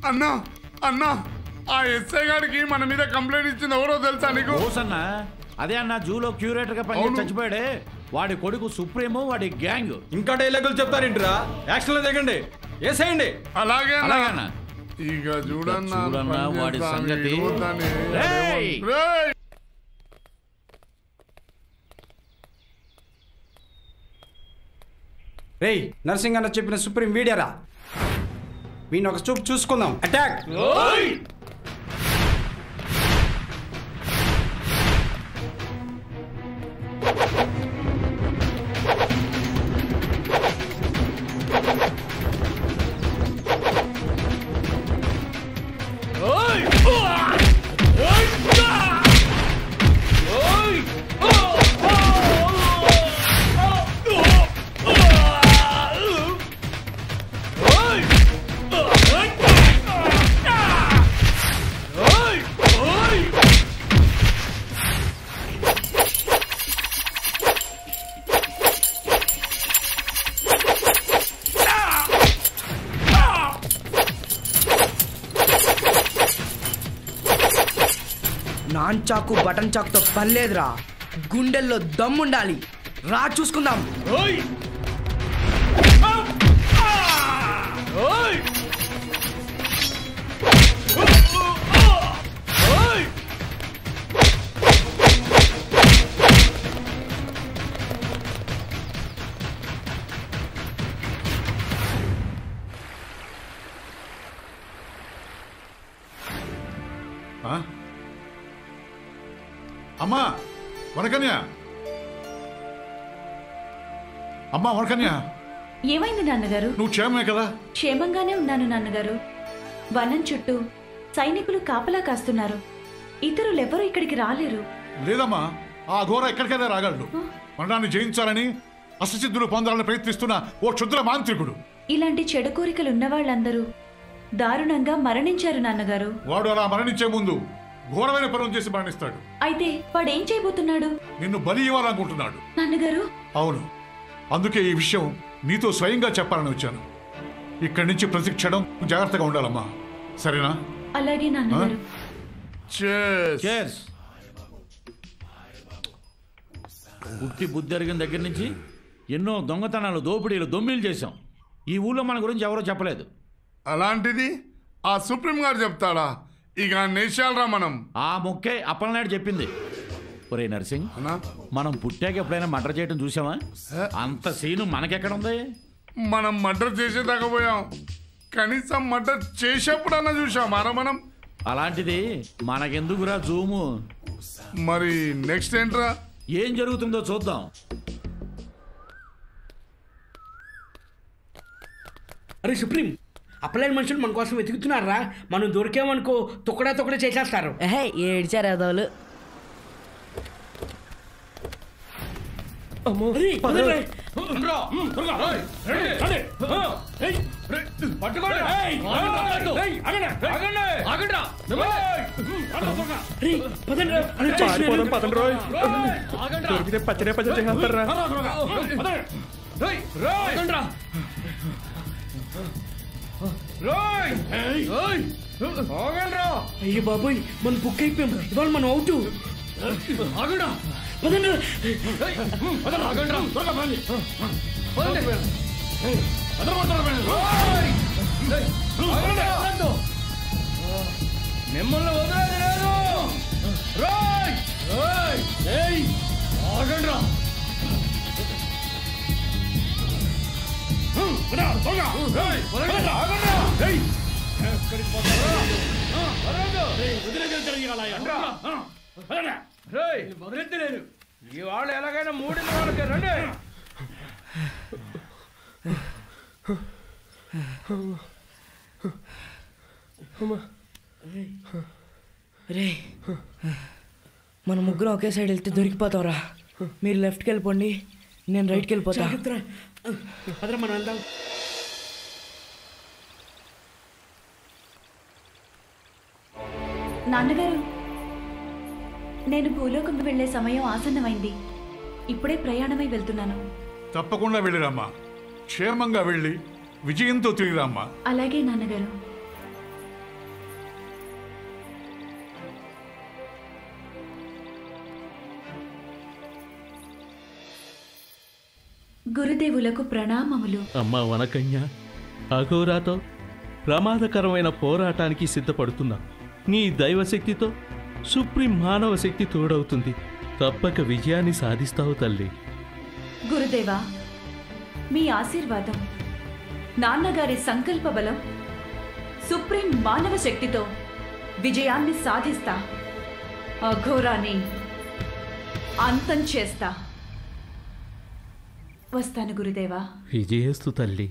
అన్నా అన్నా ఆ ఎస్ఐ గారికి మన మీద కంప్లైంట్ ఇచ్చింది ఎవరో తెలుసా నీకు ఓసన్నా అదే అన్న జూలో క్యూరేటర్ గా పనిచేసి అవును. చచ్చిపోయాడే వాడి కొడుకు సుప్రీము వాడి గ్యాంగ్ ఇంకా డైలాగులు చెప్తారేంటిరా యాక్షన్ లో దిగండి వేసేయండి అలాగే అన్నా. అలాగేనా ఇక చూడన్నా చూడన్నా పని వాడి చేస్తాను, సంగతి. ఇవ్వద్దని. రేయ్! రేయ్! రేయ్ నరసింగ్ అన్న చెప్పిన సుప్రీం వీడియరా వీడిని ఒక చూపు చూసుకుందాం అటాక్ నాన్ చాకు బటన్ చాకుతో పని లేదురా గుండెల్లో దమ్ముండాలి రా చూసుకుందాం ఆ? అమ్మా వనకన్య అమ్మా వనకన్య ఏమైంది నాన్నగారు నువ్వు క్షేమమే కదా క్షేమంగానే ఉన్నాను నాన్నగారు వనం చుట్టూ సైనికులు కాపలా కాస్తున్నారు ఇతరులెవరూ ఇక్కడికి రాలేరు లేదమ్మా ఆ ఘోర ఎక్కడికైనా రాగలడు మరణాన్ని జయించాలని అష్టసిద్ధులు పొందాలని ప్రయత్నిస్తున్న ఓ క్షుద్ర మాంత్రికుడు ఇలాంటి చెడు కోరికలు ఉన్నవాళ్ళందరూ దారుణంగా మరణించారు నాన్నగారు వాడు అలా మరణించే ముందు ఘోరమైన పనులు చేసి మరణిస్తాడు అయితే వాడేం చేయబోతున్నాడు నిన్ను బలి ఇవ్వాలనుకుంటున్నాడు నాన్నగారు అవును అందుకే ఈ విషయం నీతో స్వయంగా చెప్పాలని వచ్చాను ఇక్కడి నుంచి ప్రతి క్షణం జాగ్రత్తగా ఉండాలమ్మా సరేనా అలాగే నాన్నగారు Cheers. చేర్స్ పుట్టి బుద్ధి జరిగిన దగ్గర నుంచి ఎన్నో దొంగతనాలు దోపిడీలు దొమ్మిలు చేశాం ఈ ఊళ్ళో మన గురించి ఎవరో చెప్పలేదు అలాంటిది ఆ సుప్రీం గారు చెప్తాడా ఇక నేషాలరా మనం ఆ మొక్కే అప్పలనాయుడు చెప్పింది ఒరే నర్సింగ్ అన్నా మనం పుట్టాక ఎప్పుడైనా మర్డర్ చేయడం చూసామా అంత సీను మనకెక్కడ ఉంది మనం మర్డర్ చేసేదాకా పోయాం కనీసం మర్డర్ చేసేప్పుడన్నా చూసామారా మనం అలాంటిది మనకెందుకురా జూము మరి నెక్స్ట్ ఏంట్రా ఏం జరుగుతుందో చూద్దాం అరే సుప్రీం అప్పలేని మనుషులు మన కోసం వెతుకుతున్నారా మనం దొరికామనుకో తొక్కడా తొక్కడా చేసేస్తారు ఏహే ఏడ్చారు అదోలు అరే, వదలరే. అరే, పదండ్రా. అరే, వచ్చేసినారు. దొరికితే పచ్చడే పచ్చడి చేస్తారా అయ్యో బాబోయ్ మనం బుక్ అయిపోయాం ఇవాళ మనం అవుట్ పదండ్రా. మిమ్మల్ని వదిలేదు లేదు రాయ్ రాయ్ ఏయ్ ఆగండి రా వదిలేదు ఈ వాళ్ళు ఎలాగైనా మూడింది వాళ్ళకి రండి రే మన ముగ్గురం ఒకే సైడ్ వెళ్తే దొరికిపోతావురా మీరు లెఫ్ట్కి వెళ్ళిపోండి నేను రైట్కి వెళ్ళిపోతా జాగ్రత్తరా. పదరా మనం వెళ్దాం నాన్నగారు నేను భూలోకం వెళ్ళే సమయం ఆసన్నమైంది ఇప్పుడే ప్రయాణమై వెళ్తున్నాను తప్పకుండా వెళ్ళిరమ్మా క్షేమంగా వెళ్ళి విజయంతో తిరిగిరామ్మా అలాగే నాన్నగారు గురుదేవులకు ప్రణామములు అమ్మ వనకన్య అఘోరాతో ప్రమాదకరమైన పోరాటానికి సిద్ధపడుతున్నా నీ దైవశక్తితో సుప్రీం మానవ శక్తి తోడవుతుంది తప్పక విజయాన్ని సాధిస్తావు తల్లి గురుదేవా మీ ఆశీర్వాదం నాన్నగారి సంకల్ప బలం సుప్రీం మానవ శక్తితో విజయాన్ని సాధిస్తా అఘోరాన్ని అంతం చేస్తా వస్తాను గురుదేవా విజయస్తు తల్లి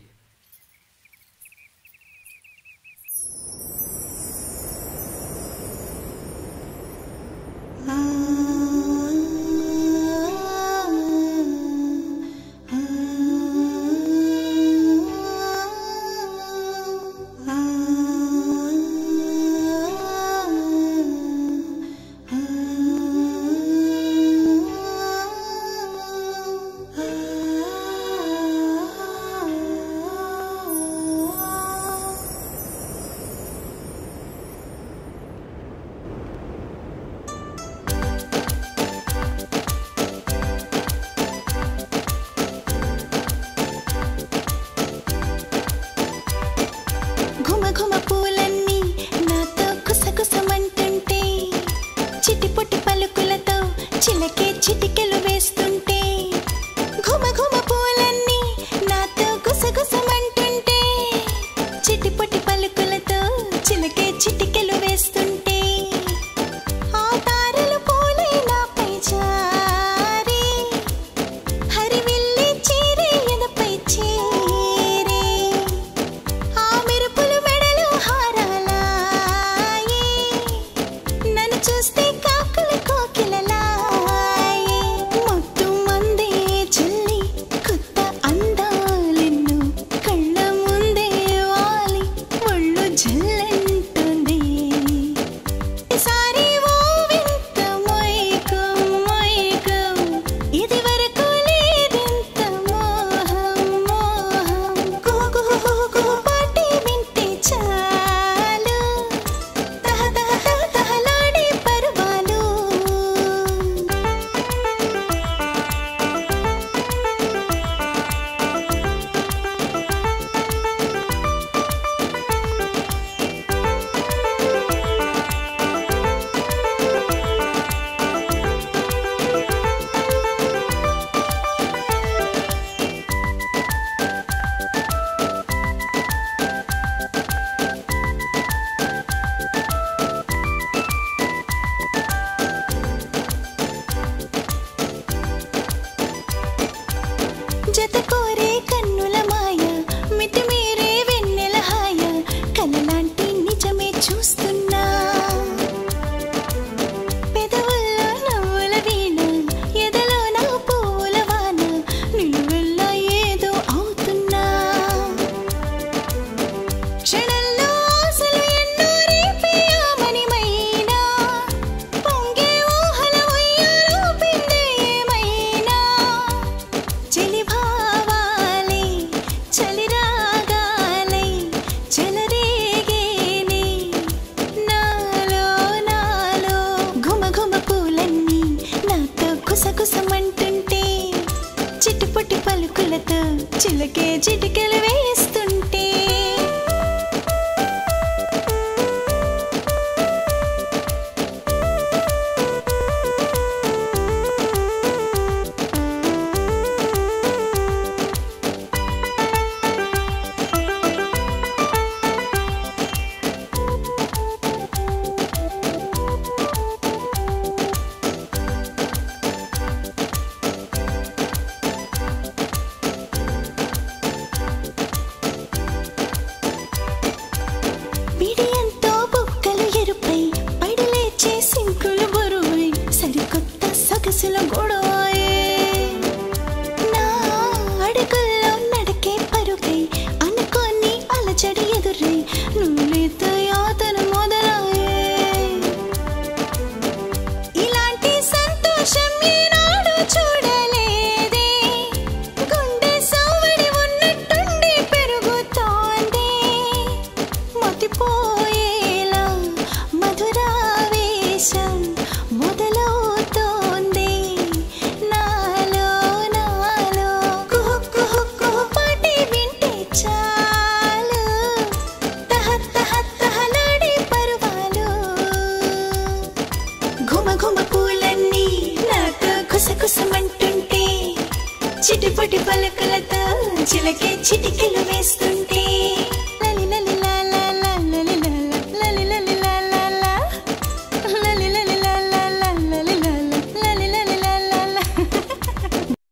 ఘుమ ఘుమ పూలన్నీ నాతో కుసకుసమంటుంటే చిటిపొటి పలుకులతో చిలకే చిటికెలు వేస్తుంటే ఘుమ ఘుమ పూలన్నీ నాతో గుసగుసమంటుంటే చిటిపొటి పలుకులతో చిలకే చిటికెలు వేస్తుంటే ఆ తారలు పూలే నాపై జారి హరివిల్లి చీరే ఎదపై చేరే ఆ మెరుపులు మెడలు హారాలాయే నన్ను చూస్తే కాకులు కోకిలలాయే మొత్తు మందే చెల్లి కొత్త అందాలెన్ను కళ్ళ ముందే వాలి ఒళ్ళు జల్లంటుంది చిలిపటి పలుకులతో చిలకే చిటికెలు వేస్తూ